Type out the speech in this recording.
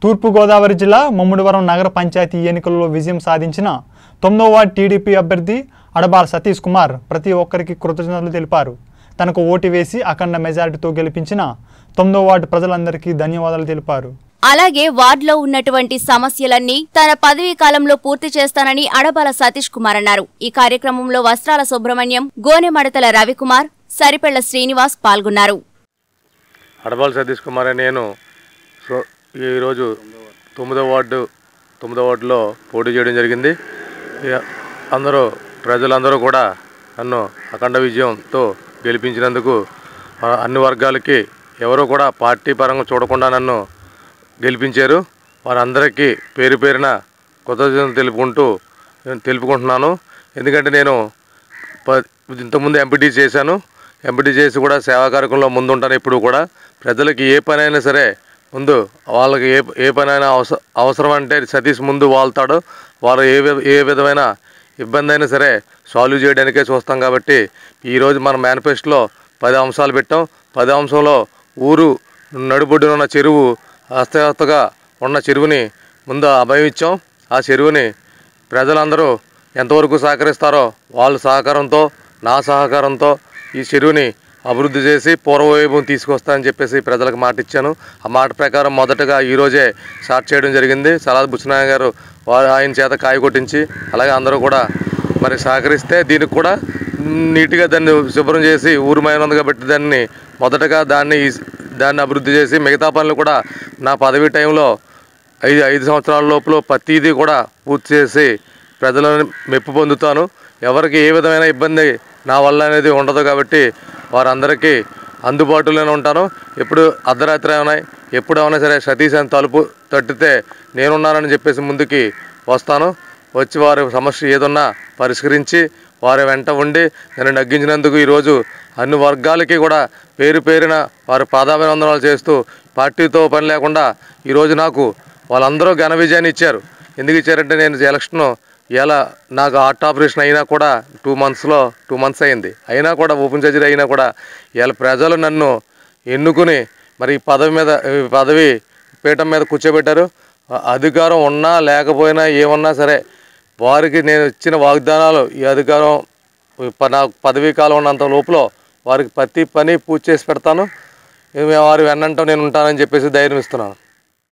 తూర్పుగోదావరి జిల్లా మమ్ముడివరం నగర పంచాయతీ ఎన్నికల్లో విజయం సాధించిన తొమ్మిదవ వార్డు టీడీపీ అభ్యర్థి అడబాల సతీష్ కుమార్ ప్రతి ఒక్కరికి కృతజ్ఞతలు తెలిపారు తనకు ఓటు వేసి అఖండ మెజారిటీతో గెలిపించిన తొమ్మిదవ వార్డు ప్రజలందరికీ ధన్యవాదాలు తెలిపారు అలాగే వార్డులో ఉన్నటువంటి సమస్యలన్నీ తన పదవీ కాలంలో పూర్తి చేస్తానని అడబాల సతీష్ కుమార్ అన్నారు ఈ కార్యక్రమంలో వస్త్రాల సుబ్రహ్మణ్యం గోనెమడతల రవికుమార్ సరిపెళ్ల శ్రీనివాస్ పాల్గొన్నారు అడబాల సతీష్ కుమార్ అని నేను సో ఈరోజు తొమ్మిదో వార్డు తొమ్మిదో వార్డులో పోటీ చేయడం జరిగింది ఇక అందరూ ప్రజలందరూ కూడా నన్ను అఖండ విజయంతో గెలిపించినందుకు ఆ, అన్ని వర్గాలకి ఎవరు కూడా పార్టీ పరంగా చూడకుండా నన్ను గెలిపించారు వారందరికీ పేరు పేరున కృతజ్ఞతలు తెలుపుకుంటూ నేను తెలుపుకుంటున్నాను ఎందుకంటే నేను ప ఇంతకుముందు ఎంపీటీ చేశాను ఎంపీటీ చేసి కూడా సేవా కార్యక్రమంలో ముందుంటాను ఇప్పుడు కూడా ప్రజలకి ఏ పని అయినా సరే ముందు వాళ్ళకి ఏ ఏ పని అయినా అవస అవసరం అంటే సతీష్ ముందు వాళ్తాడు వాళ్ళు ఏ వి- ఏ విధమైన ఇబ్బంది అయినా సరే సాల్వ్ చేయడానికే చూస్తాం కాబట్టి ఈరోజు మన మేనిఫెస్టోలో పది అంశాలు పెట్టాం పది అంశంలో ఊరు నడుబొడ్డున ఉన్న చెరువు అస్తవ్యస్తగా ఉన్న చెరువుని ముందు అభయం ఇచ్చాం ఆ చెరువుని ప్రజలందరూ ఎంతవరకు సహకరిస్తారో వాళ్ళ సహకారంతో నా సహకారంతో ఈ చెరువుని అభివృద్ధి చేసి పూర్వవైభవం తీసుకొస్తానని చెప్పేసి ప్రజలకు మాట ఇచ్చాను ఆ మాట ప్రకారం మొదటగా ఈరోజే స్టార్ట్ చేయడం జరిగింది సలాద్ బుచ్చనాయ గారు వారు ఆయన చేత కాయ కొట్టించి అలాగే అందరూ కూడా మరి సహకరిస్తే దీనికి కూడా మ్, నీట్గా దాన్ని శుభ్రం చేసి ఊరుమైన ఉంది కాబట్టి దాన్ని మొదటగా దాన్ని ఈ- దాన్ని అభివృద్ధి చేసి మిగతా పనులు కూడా నా పదవీ టైంలో ఐదు ఐదు సంవత్సరాల లోపల ప్రతిదీ కూడా పూర్తి చేసి ప్రజలను మెప్పు పొందుతాను ఎవరికి ఏ విధమైన ఇబ్బంది నా వల్ల అనేది ఉండదు కాబట్టి వారందరికీ అందుబాటులోనే ఉంటాను ఎప్పుడు అర్ధరాత్రి ఏమైనా ఎప్పుడు ఏమైనా సరే సతీష్ అని తలుపు తట్టితే నేనున్నానని చెప్పేసి ముందుకి వస్తాను వచ్చి వారి సమస్య ఏదున్నా పరిష్కరించి వారి వెంట ఉండి నన్ను నగ్గించినందుకు ఈరోజు అన్ని వర్గాలకి కూడా పేరు పేరున వారి పాదాభివందనాలు చేస్తూ పార్టీతో పని లేకుండా ఈరోజు నాకు వాళ్ళందరూ ఘన విజయాన్ని ఇచ్చారు ఎందుకు ఇచ్చారంటే నేను ఎలక్షన్ ఇలా నాకు హార్ట్ ఆపరేషన్ అయినా కూడా టూ మంత్స్లో టూ మంత్స్ అయింది అయినా కూడా ఓపెన్ సర్జరీ అయినా కూడా ఇలా ప్రజలు నన్ను ఎన్నుకుని మరి ఈ పదవి మీద ఈ పదవి పీఠం మీద కూర్చోబెట్టారు ఆ అధికారం ఉన్నా లేకపోయినా ఏమన్నా సరే వారికి నేను ఇచ్చిన వాగ్దానాలు ఈ అధికారం ప- నా పదవీ కాలం ఉన్నంత లోపల వారికి ప్రతి పని పూర్తి చేసి పెడతాను వారి వెన్నంటో నేను ఉంటానని చెప్పేసి ధైర్యం ఇస్తున్నాను